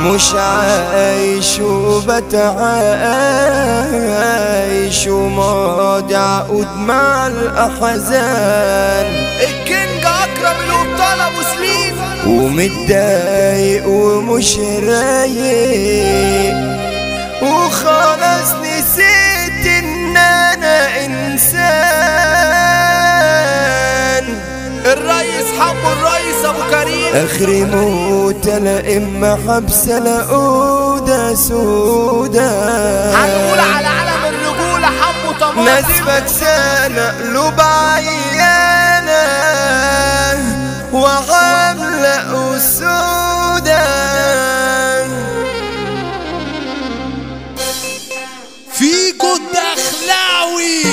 مش عايش وبتعايش وماضي عقود مع الأحزان الكينج اكرم الابطال ابو سليم ومتضايق ومش رايق وخلاص نسيت ان انا انسان الريس حمو الريس ابو كريم اخري موت لا اما حبس لا اوضه سودا هنقول على علم الرجوله حمو طماطم ناس فكسانة قلوب عيانة وعاملة أسودة فيكو الدخلاوي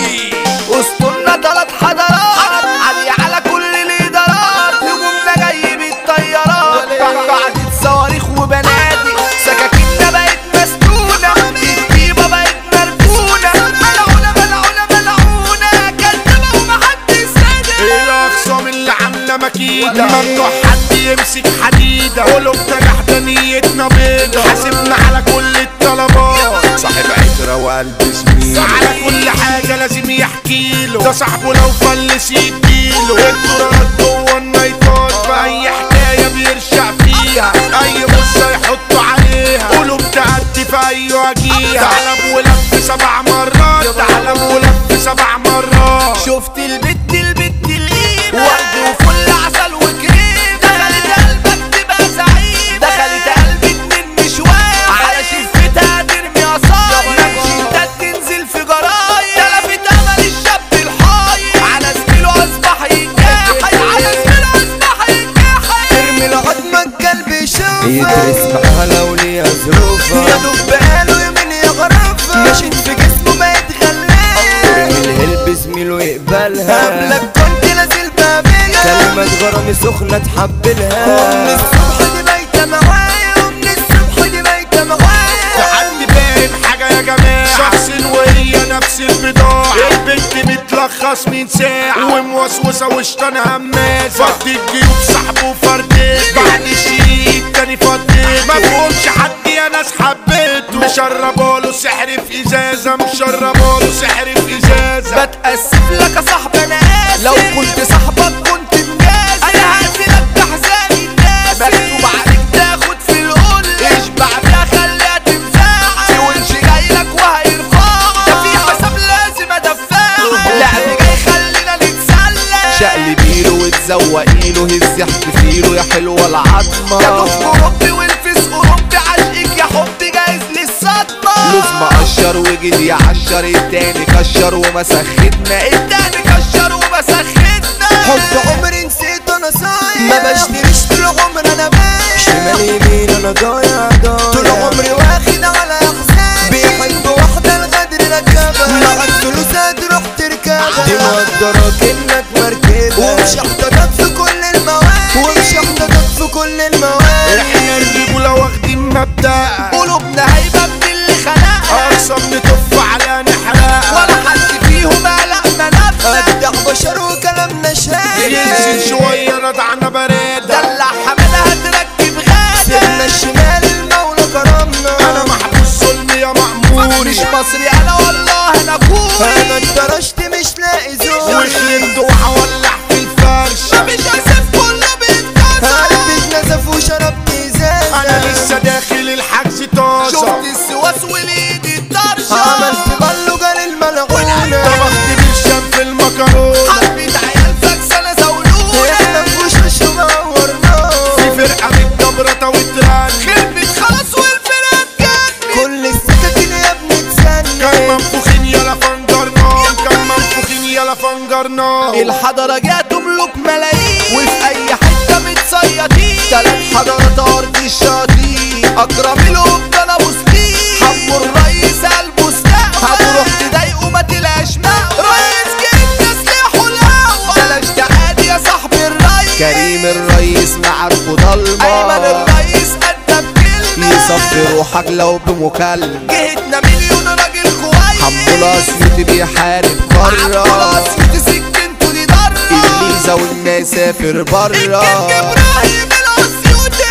اسطولنا تلات حضارات عالية على كل الادارات هجومنا جاي بالطيارات بعد صواريخ وبنادق سكاكيننا بقت مسنونة الطيبة بقت مركونة ملعونة ملعونة ملعونة كدابة ومحدش صادق الاخصام اللي عامله مكيده ممنوع حد يمسك حديده قلوبنا جحده نيتنا بيضه حاسبنا على كل الطلبات صاحب عتره وقلب زميله على كل حاجه لازم يحكي له ده صاحبه لو فلس يديله الدورات جوه النايتات في اي حكايه بيرشع فيها اي مصه يحطوا عليها قلوب تأدي في اي وجيها تعلم ولف سبع مرات تعلم ولف سبع مرات شفت البت البت القيمة ورد وفل عسل وكريم دخلت قلبك تبقى زعيمة دخلت قلبي اتنين شوية على شفتها ترمي عصاية منشنتات تنزل في جرايم تلفت امل الشاب الحايم على زميله اصبح يتجاحي على زميله اصبح يتجاحي ارمي العظمة القلب يشوفها يدرس معاها لو ليها ظروفها يا دوب بقاله يومين يغرفها مشيت في جسمه ما يتغلبش ارمي الهلب زميله يقبلها قبلك كنت نازل بابلها كلمة غرامي سخنة تحبلها ومن الصبح دي بايتة معايا ومن الصبح دي بايتة معايا حد فاهم حاجة يا جماعة شخص وهي نفس البضاعة البنت بتلخص من ساعة وموسوسة وشطان هماسة فض الجيوب صاحبه وفردته بعد الشيء التاني فضيته ما بقولش حد يا ناس حبيته مشرباله سحر في ازازة مشرباله سحر في ازازة بتأسف لك يا صاحبي انا اسف لو كنت صاحبك كنت الناس انا هقتلك بحزان الناس مكتوب عليك تاخد في القل اشبع بيها خليها تنفعك في ونش جايلك وهيرفعك ده في حساب لازم ادفعك لعب جاي خلينا نتسلى شقلبيله وتزوقيله هز احتفيله يا حلوة العظمة يا دوب اوروبي والفيس اوروبي عشقك يا حبي جايز للصدمة لوز مقشر وجد يعشر التاني كشر ومسختنا التاني كشر ومسختنا حب عمري نسيت انا صايع ما بشتريش طول عمري انا بايع شمال يمين انا ضايع ضايع طول عمري واخد على احزان بيحب واحدة الغدر ركبها معاك فلوس هتروح تركبها دي مقدرك انك مركبها ومش هحتاجك في كل المواد ومش هحتاجك في كل المواد احنا الرجولة واخدين مبدأ قلوبنا هيبة من اللي خلقها اقسم نطف على نحرقها ولا حد فيهم قلق منافسة ابدع بشر وكلامنا شايف ينزل شوية رضعنا برادة دلع حمادة هتركب غادة سيبنا الشمال المولى كرمنا انا محبوس ظلم يا مأموري مش مصري انا والله انا كوري انا اتدرشت مش لاقي زور وخلمت وهولع في الفرش مفيش اسف كله بيتكسر قلبي اتنزف وشربت ازازة انا لسه داخل الحجز طازة شفت السواس والايد الطرشة عملت بلوجة للملعونة طبخت بالشام في المكرونة حبيت عيال فاكسة زولونة احنا في وش وش ومورناه في فرقة متدبرة وترن خربت خلاص والفرقة اتجنن كل السكاكين يا ابني كان تسنن منفوخين يلا فنجرنا كان منفوخين يلا فنجرنا الحضارة جات تملك ملايين وفي اي حتة متصيطين تلات حضارات ارض الشياطين اكرم الابطال ابو سليم حمو الرئيس المستقبل هتروح تضايقه ما تلاقيش مأوى رئيس جيب تسليحه الاول بلاش تعادي يا صاحبي الرئيس كريم الرئيس معارفه ضلمة ايمن الرئيس ادى بكلمة يصفي روحك لو بمكالمة جهتنا مليون راجل كويس حمو الاسيوطي بيحارب عبد برا الاسيوطي سكنته دي ضرة الليزة والناس سافر الكينج برا ابراهيم الاسيوطي حمو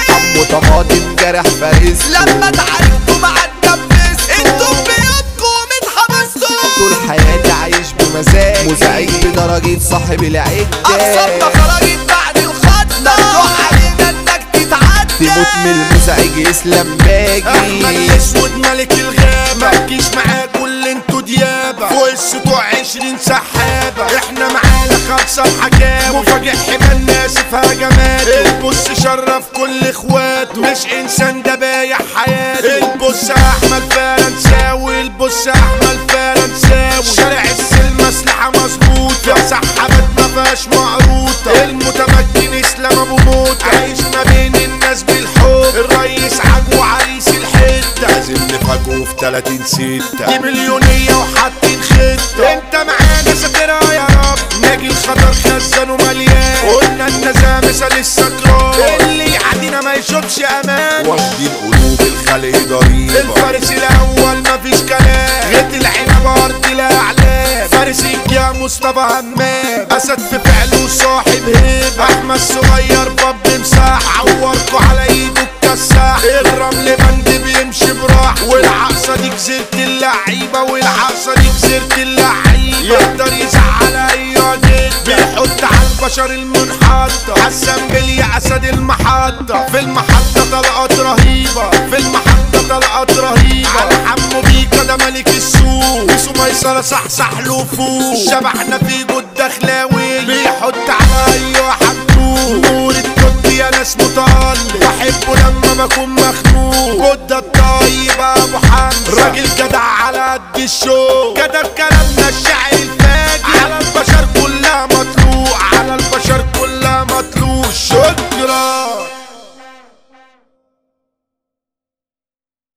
طماطم جرح فارس لما تعاركتوا مع اتجبستوا انتوا بيوتكم اتحبستوا طول حياتي عايش بمزاج مزعج بدرجة صاحب العدة اقصى خرجت بعد الخط ممنوع علينا انك تتعدى تموت من المزعج اسلام باجي احمد الاسود ملك الغابة متجيش معاه كل انتوا ديابة فوق السطوع عشرين سحابة احنا معانا خمسة محكاوي مفاجئ حمى الناس في هجماته البص شرف كل اخواته مش انسان ده بايع حياته البص احمد فرنساوي البص احمد فرنساوي شارع السلم اسلحة مظبوطة سحابات ما فيهاش مقروطة المتمكن اسلام ابو موتة عايش ما بين الناس بالحب الريس عجو عريس الحتة لازم نفاجئه في 30 ستة دي مليونية وحاطين خطة انت معانا ساترها يا رب ناجي الخطر خزن ومليان قلنا النزاهة مثل السكران اللي يعدينا ما يشوفش امان واخدين قلوب الخلق ضريبة الفارس الاول مفيش كلام غيت العنب ارض الاعلام فارس يا مصطفى همام اسد في فعله صاحب هيبة احمد صغير باب مساح عوركوا على ايده الكساح الرمل بند بيمشي براح والعقصة دي جزيرة اللعيبة والعقصة دي جزيرة اللعيبة يقدر يزعل اي جد بيحط على البشر المنحطة حسن بلي اسد المحطة في المحطة طلقات رهيبة في المحطة طلقات رهيبة على حمو بيكا ده ملك السوق وسو ميسرة صحصح له فوق شبحنا في جود دخلاوي بيحط على اي واحد طول نور التوت يا ناس متألق بحبه لما بكون مخنوق جود الطيب ابو حمزة راجل جدع على قد الشوق كتب كلامنا الشعر